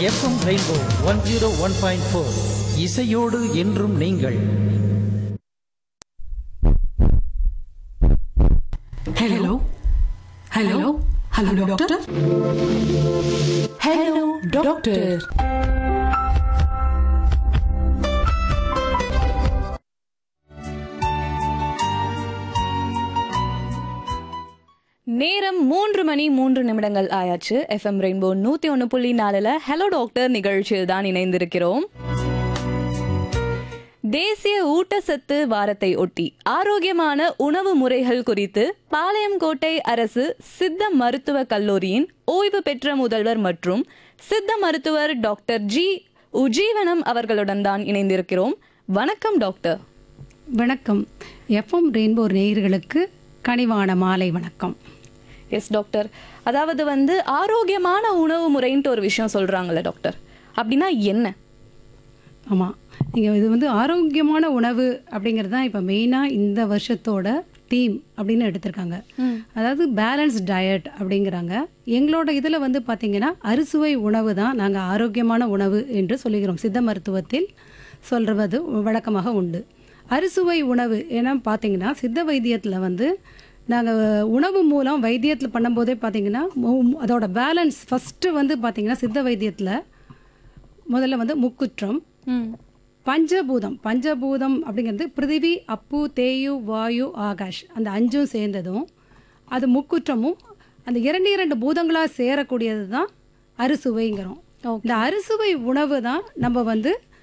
FM rainbow one zero one point four இசையோடு என்றும் நீங்கள் hello hello hello doctor hello doctor நேரம் மூன்று மணி மூன்று நிமிடங்கள் ஆயாச்சு எஃப்எம் ரெயின்போ நூத்தி ஒன்று புள்ளி நாலுல ஹலோ டாக்டர் நிகழ்ச்சியில் தான் இணைந்திருக்கிறோம் தேசிய ஊட்டச்சத்து வாரத்தை ஒட்டி ஆரோக்கியமான உணவு முறைகள் குறித்து பாளையங்கோட்டை அரசு சித்த மருத்துவ கல்லூரியின் ஓய்வு பெற்ற முதல்வர் மற்றும் சித்த மருத்துவர் டாக்டர் ஜி உஜீவனம் அவர்களுடன் தான் இணைந்திருக்கிறோம் வணக்கம் டாக்டர் வணக்கம் எஃப்எம் ரெயின்போ நேயர்களுக்கு கனிவான மாலை வணக்கம் எஸ் டாக்டர் அதாவது வந்து ஆரோக்கியமான உணவு முறைன்ட்டு ஒரு விஷயம் சொல்றாங்கல்ல டாக்டர் அப்படின்னா என்ன ஆமாம் நீங்கள் இது வந்து ஆரோக்கியமான உணவு அப்படிங்கிறது தான் இப்போ மெயினாக இந்த வருஷத்தோட தீம் அப்படின்னு எடுத்திருக்காங்க அதாவது பேலன்ஸ் டயட் அப்படிங்கிறாங்க எங்களோட இதில் வந்து பார்த்தீங்கன்னா அறுசுவை உணவு தான் நாங்கள் ஆரோக்கியமான உணவு என்று சொல்லுகிறோம் சித்த மருத்துவத்தில் சொல்கிறது வழக்கமாக உண்டு அறுசுவை உணவு ஏன்னா பார்த்தீங்கன்னா சித்த வைத்தியத்தில் வந்து நாங்கள் உணவு மூலம் வைத்தியத்தில் பண்ணும்போதே பார்த்தீங்கன்னா மு- அதோட பேலன்ஸ் ஃபஸ்ட்டு வந்து பார்த்தீங்கன்னா சித்த வைத்தியத்தில் முதல்ல வந்து முக்குற்றம் பஞ்சபூதம் பஞ்சபூதம் அப்படிங்கிறது பிருத்திவி அப்பு தேயு வாயு ஆகாஷ் அந்த அஞ்சும் சேர்ந்ததும் அது முக்குற்றமும் அந்த இரண்டு இரண்டு பூதங்களாக சேரக்கூடியது தான் அறுசுவைங்கிறோம் இந்த அறுசுவை உணவு தான் நம்ம வந்து